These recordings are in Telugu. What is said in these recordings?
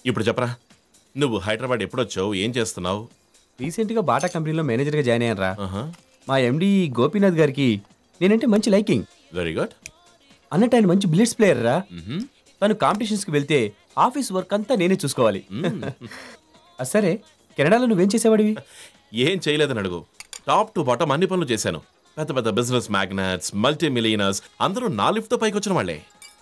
ఇప్పుడు చెప్పరా నువ్వు హైదరాబాద్ ఎప్పుడొచ్చావు ఏం చేస్తున్నావు రీసెంట్గా బాటా కంపెనీలో మేనేజర్గా జాయిన్ అయ్యాను రా ఆహా మా ఎండి గోపీనాథ్ గారికి నేనంటే మంచి లైకింగ్ వెరీ గుడ్ అన్నట్టు ఆయన మంచి బిలియర్స్ ప్లేయర్ రా తను కాంపిటీషన్స్కి వెళ్తే ఆఫీస్ వర్క్ అంతా నేనే చూసుకోవాలి ఆ, సరే కెనడాలో నువ్వేం చేసేవాడివి ఏం చేయలేదని అడుగు టాప్ టు బాటమ్ అన్ని పనులు చేశాను పెద్ద పెద్ద బిజినెస్ మ్యాగ్నెట్స్ మల్టీ మిలియనర్స్ అందరూ నా లిఫ్ట్ పైకి వచ్చిన వాళ్ళే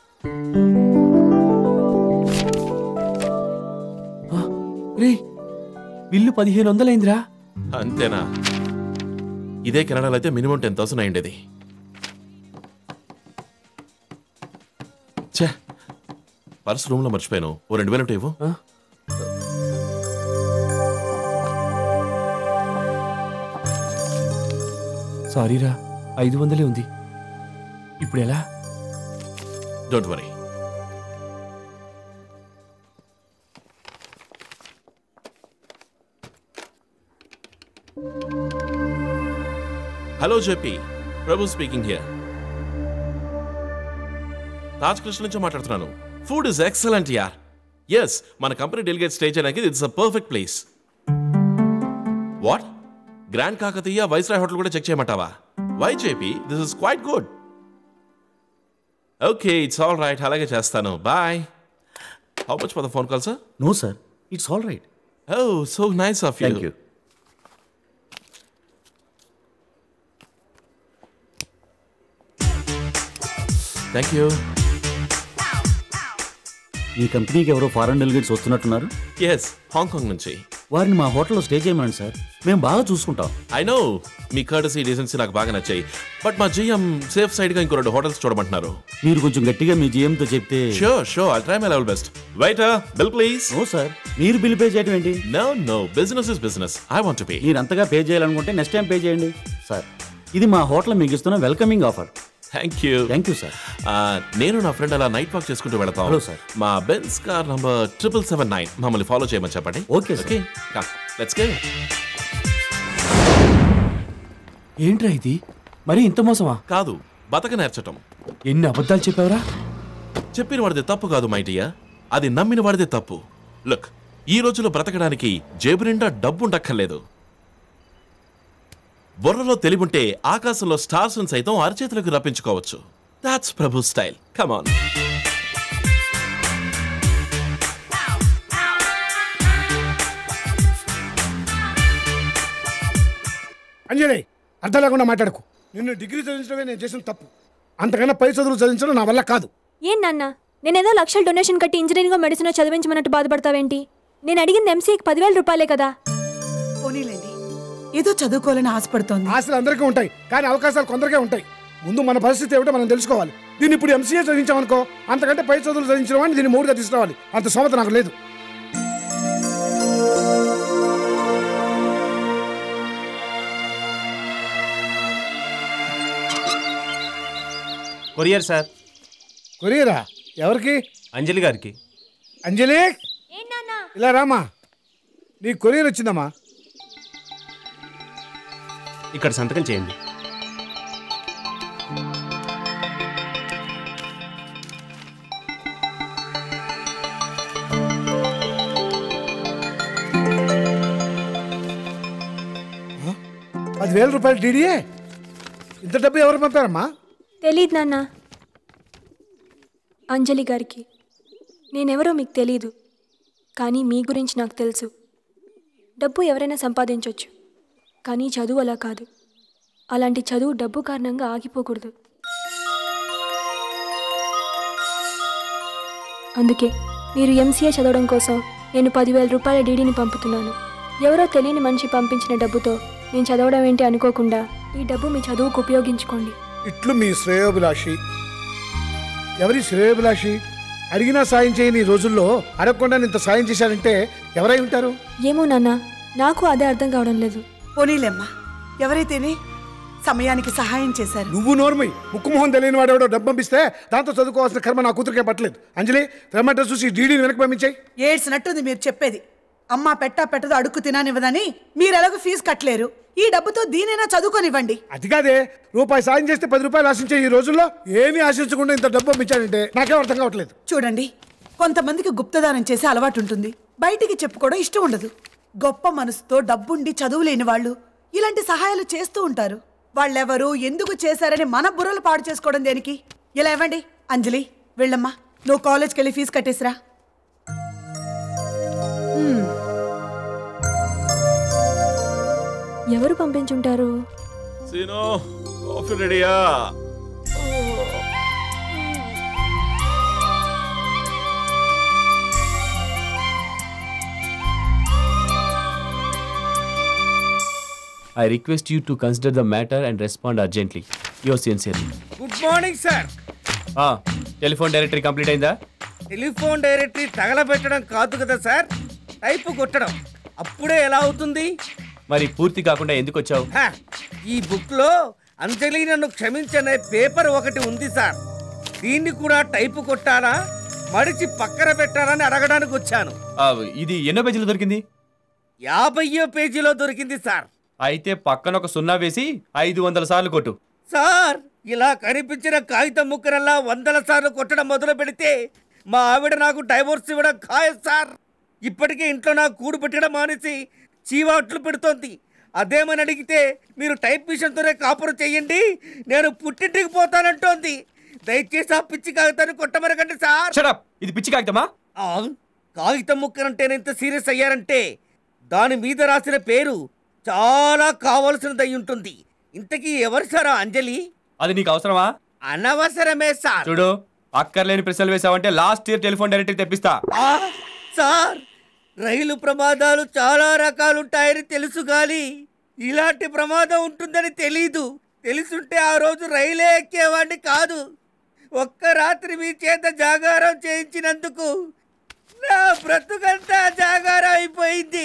రే బిల్లు పదిహేను వందలైందిరా అంతేనా ఇదే కెనడాలో అయితే మినిమం టెన్ థౌసండ్ అయ్యిండేది ఛే పర్స్ రూమ్లో మర్చిపోయాను ఓ రెండు వేలు ఉంటే ఇవ్వు సారీరా ఐదు వందలే ఉంది ఇప్పుడు ఎలా don't worry hello JP Prabhu speaking here Taj Krishna నుంచి మాట్లాడుతున్నాను ఫుడ్ ఇస్ ఎక్సలెంట్ యార్ ఎస్ మన కంపెనీ డెలిగేట్ స్టే చేయడానికి it's a perfect place what grand Kakatiya Viceroy hotel కూడా చెక్ చేయమంటావా why JP this is quite good okay it's all right అలాగే చేస్తాను bye how much for the phone call sir no sir it's all right oh so nice of you thank you thank you మీ కంపెనీకి ఎవరో ఫారెన్ డెలిగేట్స్ వస్తున్నట్టున్నారు ఎస్ హాంకాంగ్ నుంచి వారిని మా హోటల్లో స్టే చేయమనండి సార్ మేము బాగా చూసుకుంటాం ఐ నో మీ కర్టసీ డీసెన్సీ నాకు బాగా నచ్చాయి బట్ మా జిఎం సేఫ్ సైడ్ గా ఇంకో రెండు హోటల్స్ చూడమంటున్నారు మీరు కొంచెం గట్టిగా మీ జీఎంతో చెప్తే sure sure I try my level best waiter bill please no sir మీరు బిల్ పే చేయడం ఏంటి no no business is business I want to pay మీరు అంతగా పే చేయాలనుకుంటే నెక్స్ట్ టైం పే చేయండి సార్ ఇది మా హోటల్ మీకు ఇస్తున్న welcoming offer thank you thank you sir నేను నా ఫ్రెండ్ అలా నైట్ వాక్ చేసుకుంటూ వెళతాం Hello, sir. మా Benz car number triple seven nine మమ్మల్ని ఫాలో చేయమని చెప్పండి Okay, sir. Okay let's go ఏంట్రా ఇది మరి ఇంత మోసమా కాదు బతక నేర్చటం ఎన్ని అబద్ధాలు చెప్పావురా చెప్పిన వాడిది తప్పు కాదు మైటియా అది నమ్మిన వాడిదే తప్పు లుక్ ఈ రోజులో బ్రతకడానికి జేబు నిండా డబ్బు ఉండక్కర్లేదు బుర్రలో తెలివుంటే ఆకాశంలో స్టార్స్ సైతం అరచేతులకు రప్పించుకోవచ్చు దాట్స్ ప్రభు స్టైల్ కమాన్ అంజలి అర్థం లేకుండా మాట్లాడకు నిన్ను డిగ్రీ చదివించడమే నేను చేసిన తప్పు అంతకన్నా పై చదువులు చదివించడం నా వల్ల కాదు ఏం నాన్న నేనేదో లక్షల డొనేషన్ కట్టి ఇంజనీరింగ్ మెడిసిన్ చదివించమన్నట్టు బాధపడతావేంటి నేను అడిగింది ఎంసీకి పదివేల రూపాయలే కదా పోనీలేండి ఏదో చదువుకోవాలని ఆశపడుతోంది ఆశలు అందరికీ ఉంటాయి కానీ అవకాశాలు కొందరికే ఉంటాయి ముందు మన పరిస్థితి ఏమిటో మనం తెలుసుకోవాలి దీన్ని ఇప్పుడు ఎంసీఏ చదివించామనుకో అంతకంటే పై చదువులు చదివించడం అని దీన్ని మూడుగా తీసుకురావాలి అంత సోమత నాకు లేదు కొరియర్ సార్ కొరియరా ఎవరికి అంజలి గారికి అంజలి ఇలా రామా నీ కొరియర్ వచ్చిందమ్మా ఇక్కడ సంతకం చేయండి పదివేల రూపాయలు డీడీఏ ఇంత డబ్బు ఎవరు పంపారమ్మా తెలీదు నాన్న అంజలి గారికి నేనెవరో మీకు తెలీదు కానీ మీ గురించి నాకు తెలుసు డబ్బు ఎవరైనా సంపాదించవచ్చు కానీ చదువు అలా కాదు అలాంటి చదువు డబ్బు కారణంగా ఆగిపోకూడదు అందుకే మీరు ఎంసీఏ చదవడం కోసం నేను పదివేల రూపాయల డీడీని పంపుతున్నాను ఎవరో తెలియని మనిషి పంపించిన డబ్బుతో నేను చదవడం ఏంటి అనుకోకుండా ఈ డబ్బు మీ చదువుకు ఉపయోగించుకోండి ఇట్లు మీ శ్రేయోభిలాషి ఎవరి శ్రేయోభిలాషి అడిగినా సాయం చేయని ఈ రోజుల్లో అడగకుండా ఇంత సాయం చేశారంటే ఎవరై ఉంటారు ఏమో నాన్న నాకు అదే అర్థం కావడం లేదు పోనీలేమ్మా ఎవరైతేనే సమయానికి సహాయం చేశారు నువ్వు నోర్మై ముక్కుమోహన్ తెలియని వాడెవడో డబ్బు పంపిస్తే దాంతో చదువుకోవాల్సిన కర్మ నా కూతురికే పట్టలేదు అంజలి రమ్మంటే చూసి డీడీని వెనక్కి పంపించాయి ఏడ్చినట్టుంది మీరు చెప్పేది అమ్మ పెట్టా పెట్టదు అడుక్కు తిననివ్వదని మీరు ఎలాగో ఫీజు కట్టలేరు ఈ డబ్బుతో దీనైనా చదువుకొనివ్వండి అది కాదే రూపాయి సాయం చేస్తే పది రూపాయలు ఆశించే ఈ రోజుల్లో ఏమీ ఆశించకుండా ఇంత డబ్బు పంపించాడంటే నాకేం అర్థం కావట్లేదు చూడండి కొంతమందికి గుప్తదానం చేసే అలవాటు ఉంటుంది బయటికి చెప్పుకోవడం ఇష్టం ఉండదు గొప్ప మనసుతో డబ్బుండి చదువు లేని వాళ్ళు ఇలాంటి సహాయాలు చేస్తూ ఉంటారు వాళ్ళెవరు ఎందుకు చేశారని మన బుర్రలు పాడు చేసుకోవడం దేనికి ఇలా ఇవ్వండి అంజలి వెళ్ళమ్మా నువ్వు కాలేజ్కి వెళ్ళి ఫీజు కట్టేసిరా ఎవరు పంపించుంటారు సీనో కాఫీ రెడీయా I request you to consider the matter and respond urgently your sincerely good morning sir telephone directory complete అయిందా టెలిఫోన్ డైరెక్టరీ తగలబెట్టడం కాదు కదా సార్ టైపు కొట్టడం అప్పుడే ఎలా అవుతుంది మరి పూర్తి కాకుండా ఎందుకు వచ్చావు హ, ఈ బుక్లో అంజలి నన్ను క్షమించనే పేపర్ ఒకటి ఉంది సార్ దీన్ని కూడా టైపు కొట్టాలా మడిచి పక్కన పెట్టాలని అడగడానికి వచ్చాను ఆ, ఇది ఎన్నో పేజీలు దొరికింది యాభయ్యో పేజీలో దొరికింది సార్ అయితే పక్కన ఒక సున్నా వేసి ఐదు వందల సార్లు కొట్టు సార్ ఇలా కనిపించిన కాగితం ముక్కరల్లా వందల సార్లు కొట్టడం మొదలు పెడితే మా ఆవిడ నాకు డైవోర్స్ ఇవ్వడం ఖాయం సార్ ఇప్పటికే ఇంట్లో నాకు కూడు పెట్టడం మానేసి చీవాట్లు పెడుతోంది అదేమని అడిగితే మీరు టైప్ మిషన్తోనే కాపురం చెయ్యండి నేను పుట్టింటికి పోతానంటోంది దయచేసి ఆ పిచ్చి కాగితాన్ని కొట్టమరకండి సార్ షడప్ ఇది పిచ్చి కాగితమా ఆ, కాగితం ముక్కనంటే ఎంత సీరియస్ అయ్యారంటే దాని మీద రాసిన పేరు చాలా కావలసినదై ఉంటుంది ఇంతకీ ఎవరు సార్ ఆ అంజలి అది నీకు అవసరమా అనవసరమే సార్ చూడు అక్కర్లేని ప్రశ్నలు వేసావంటే లాస్ట్ ఇయర్ టెలిఫోన్ డైరెక్టరీ తెప్పిస్తా ఆ, సార్ రైలు ప్రమాదాలు చాలా రకాలుంటాయని తెలుసు గాని ఇలాంటి ప్రమాదం ఉంటుందని తెలీదు తెలుసుంటే ఆ రోజు రైలే ఎక్కేవాడిని కాదు ఒక్క రాత్రి మీ చేత జాగారం చేయించినందుకు నా బ్రతుకంతా జాగారం అయిపోయింది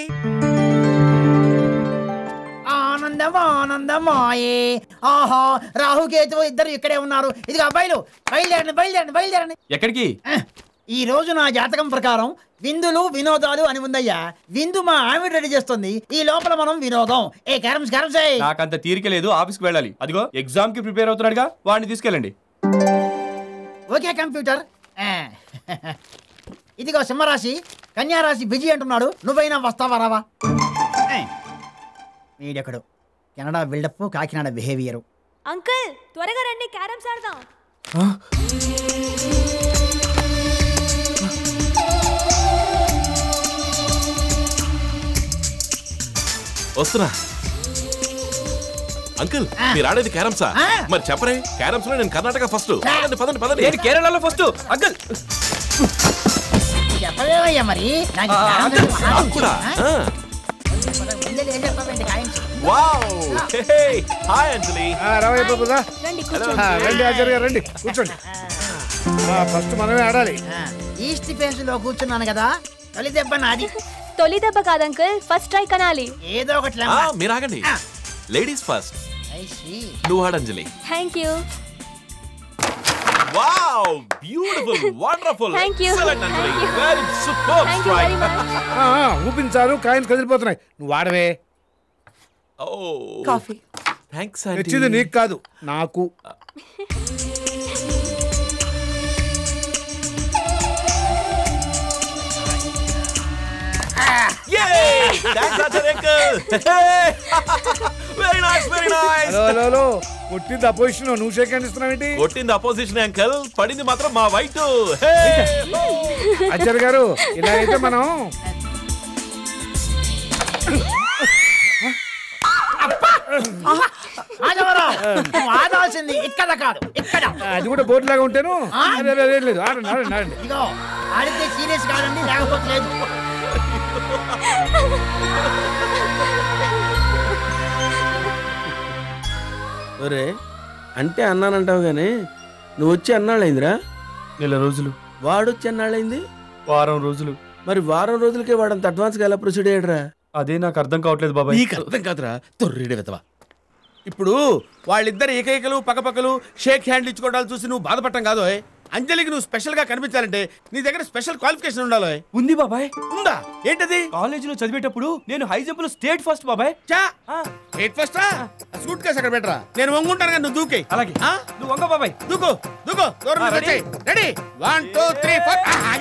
ఆనందం ఆనందమాయే ఆహా రాహుకేతువు ఇద్దరు ఇక్కడే ఉన్నారు ఇది అబ్బాయిలు బయలుదేరండి బయలుదేరండి బయలుదేరండి ఎక్కడికి ఆ, ఈ రోజు నా జాతకం ప్రకారం విందులు వినోదాలు అని ఉందయ్యా విందు మా ఆవిడ రెడీ చేస్తుంది ఈ లోపల మనం వినోదం ఏ క్యారమ్స్ క్యారమ్స్ ఏయ్. నాకంత తీరిక లేదు ఆఫీస్కి వెళ్ళాలి అదిగో ఎగ్జామ్ కి ప్రిపేర్ అవుతున్నాడుగా వాడిని తీసుకెళ్ళండి ఓకే కంప్యూటర్ ఆ, ఇదిగో సింహరాశి కన్యారాశి బిజీ అంటున్నాడు నువ్వైనా వస్తావా రావా ఆ, వీడెక్కడు Canada buildup Kakinada behaviour uncle త్వరగా రండి క్యారమ్స్ ఆడదాం వస్తున్నా అంకుల్ ఆ. మీరు ఆడేది క్యారమ్సా ఆ. మరి చెప్పరే క్యారమ్స్ లో నేను కర్ణాటక ఫస్ట్ పదండి పదండి పదండి నేను కేరళలో ఫస్ట్ అంకుల్ చెప్పలేవయ్యా మరి నాకు ఆ, క్యారమ్స్ అంకుల్, అంటే నాకు కూడా ఆ? ఆ. ముందే ఏం చెప్తావేంటి కాయించు. వావ్ హే హాయ్ అంజలి ఆ, రావయ్య బాబుదా రండి హలో కూర్చోండి ఆ, రండి ఆచార్య గారు రండి కూర్చోండి ఫస్ట్ మనమే ఆడాలి ఆ, ఈస్ట్ ఫేస్ లో కూర్చున్నాను కదా తొలి దెబ్బ నాది తొలి దెబ్బ కాదు అంకుల్ ఫస్ట్ ట్రై కనాలి ఏదో ఒకటి ఆ, మీరు ఆగండి లేడీస్ ఫస్ట్ నువ్వు ఆడు Anjali thank you wow beautiful wonderful Thank you. Excellent Anjali Thank you. Very super thank you very strike much ఆ, ఆ, ఊపించారు కాయిన్స్ కదిలిపోతున్నాయి నువ్వు ఆడవే ఓ కాఫీ థాంక్స్ తెచ్చింది ఆంటీ నీకు కాదు నాకు Yay! Thanks, Acharya uncle. Hey! very nice, very nice. Hello hello hello కొట్టింది అపోజిషన్ నువ్వు షేక్ హ్యాండ్ ఇస్తున్నావేంటి కొట్టింది అపోజిషన్ అంకల్ పడింది మాత్రం మా వైట్ ఆచార్య గారు ఇలా అయితే మనం ఆడవరం నువ్వు ఆడాల్సింది ఇక్కడ కాదు ఇక్కడ అది కూడా బోర్డు లాగా ఉంటేను అరే, అరే, అరే, లేదు ఆడండి ఆడండి ఆడండి ఇదిగో ఆడితే సీరియస్ కాదండి లేకపోతే లేదు ఒరే అంటే అన్నానంటావు గానీ నువ్వు వచ్చి అన్నాళ్ళైందిరా నెల రోజులు వాడొచ్చి అన్నాళ్ళైంది వారం రోజులు మరి వారం రోజులకే వాడంత అడ్వాన్స్గా ఎలా ప్రొసీడ్ అయ్యాడురా అదే నాకు అర్థం కావట్లేదు బాబాయ్ నీకు అర్థం కాదురా తొర్రెడు విధవా ఇప్పుడు వాళ్ళిద్దరు ఏకైకలు పక్కపక్కలు షేక్ హ్యాండ్లు ఇచ్చుకోవడాలు చూసి నువ్వు బాధపడటం కాదు ఓయ్. అంజలికి నువ్వు స్పెషల్ గా కనిపించాలంటే నీ దగ్గర స్పెషల్ క్వాలిఫికేషన్ ఉండాలి ఉంది బాబాయ్ ఉందా ఏంటది కాలేజీలో చదివేటప్పుడు నేను హై జంప్ లో స్టేట్ ఫస్ట్ బాబాయ్ చా ఆ, ఎయిట్ ఫస్ట్ సూట్ కేసు అక్కడ పెట్టరా నేను వంగుంటాను కానీ నువ్వు దూకే అలాగే ఆ? నువ్వు వంగ బాబాయ్ దూకు దూకు దూరం ఆ, నుంచి రెడీ? వచ్చేయ్. Ready one two three four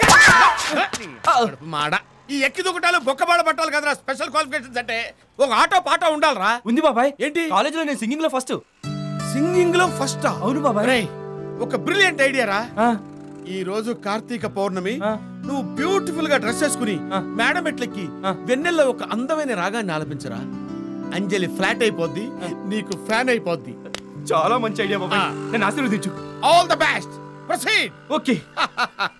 మాడ ఈ ఎక్కి దూకటాలు బొక్కబాడ పట్టాలి కదరా స్పెషల్ క్వాలిఫికేషన్స్ అంటే ఒక ఆటో పాటో ఉండాలిరా ఉంది బాబాయ్ ఏంటి? కాలేజీలో నేను సింగింగ్ లో ఫస్ట్ సింగింగ్ లో ఫస్ట్ అవును బాబాయ్ రేయ్ ఒక బ్రిలియంట్ ఐడియా రా ఆ, ఈ రోజు కార్తీక పౌర్ణమి ఆ. నువ్వు బ్యూటిఫుల్ గా డ్రెస్ వేసుకుని ఆ. మేడం ఎట్లెక్కి ఆ. వెన్నెల్లో ఒక అందమైన రాగాన్ని ఆలపించరా అంజలి ఫ్లాట్ అయిపోద్ది నీకు ఫ్యాన్ అయిపోద్ది చాలా మంచి ఐడియా బాబాయ్ ఆ. నేను ఆశీర్వదించు all the best proceed okay